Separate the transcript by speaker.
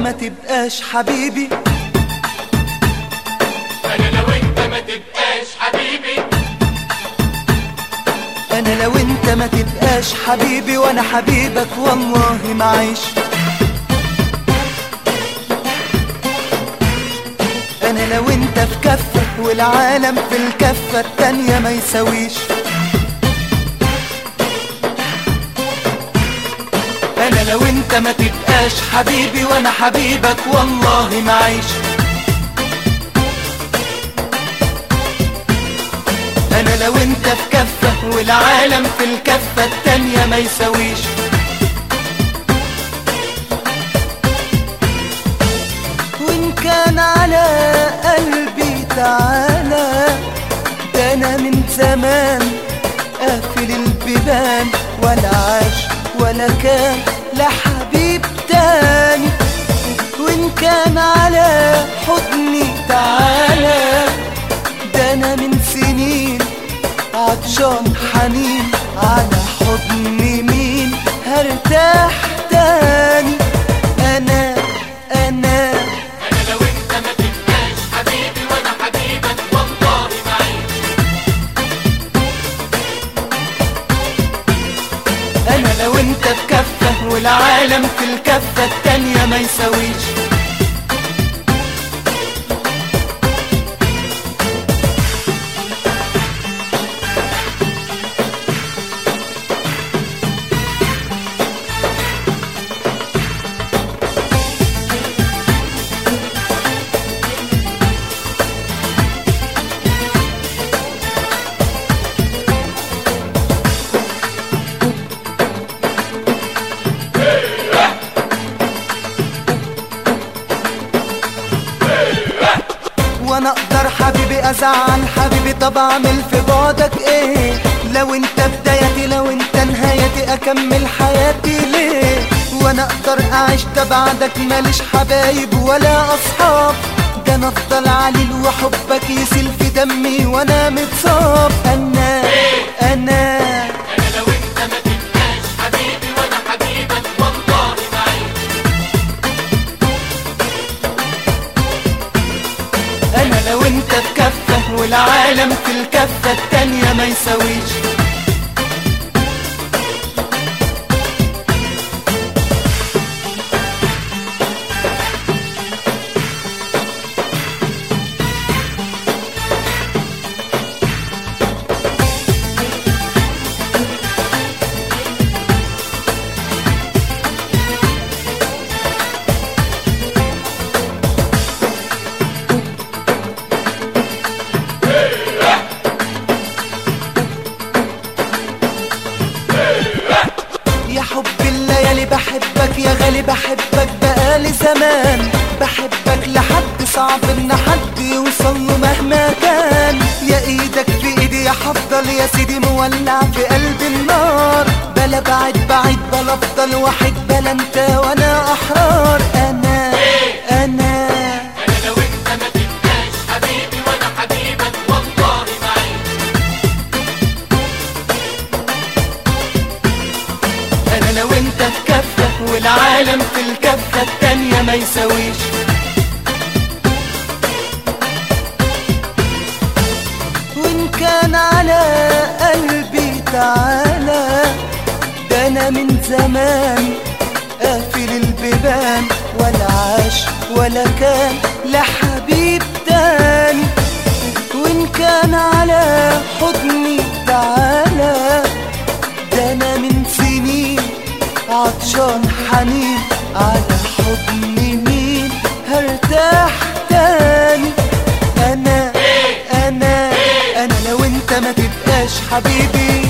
Speaker 1: ما تبقاش حبيبي
Speaker 2: انا لو انت ما تبقاش حبيبي
Speaker 1: انا لو انت ما تبقاش حبيبي وانا حبيبك والله ما عيش انا لو انت في كفة والعالم في الكفة التانية ما يساويش انا لو انت ما تبقاش حبيبي وانا حبيبك والله ما عيش انا لو انت في كفة والعالم في الكفة التانية ما يساويش وان كان على قلبي تعالى ده انا من زمان قافل البيبان ولا عاش ولا كان لا حبيب تاني وان كان على حضني تعالى ده انا من سنين عطشان حنين على حضن مين هرتاح تاني انا انا
Speaker 2: انا لو انت ما تبقاش حبيبي وانا حبيبك والله ما عيش
Speaker 1: انا لو انت في كفة والعالم في الكفة التانية ما يساويش وانا اقدر حبيبي ازعل حبيبي طب اعمل في بعدك ايه لو انت بدايتي لو انت نهايتي اكمل حياتي ليه وانا اقدر اعيش تبعدك ماليش حبايب ولا اصحاب ده انا افضل عليل وحبك يسيل في دمي وانا متصاب انا انا
Speaker 2: انا لو انت ما تبقاش حبيبي وانا حبيبك والله ما عيش
Speaker 1: انا لو انت في كفة والعالم في الكفة التانية ما يساويش يا حب الليالي بحبك يا غالي بحبك بقالي زمان بحبك لحد صعب ان حد يوصل له مهما كان يا ايدك في ايدي يا حفضل يا سيدي مولع في قلبي النار بلا بعد بعيد بلا افضل وحيد بلا انت وانا احرار انا انا
Speaker 2: انا لو انت ما تبقاش حبيبي وانا حبيبك والله ما عيش
Speaker 1: انا لو انت في كفة والعالم في الكفة التانية ما يساويش وان كان على قلبي تعالى ده انا من زمان قافل البيبان ولا عاش ولا كان لا حبيب تاني وان كان على حضني تعالى ده انا من سنين عطشان حنين على حضن مين هرتاح تاني انا انا انا لو انت ما تبقاش حبيبي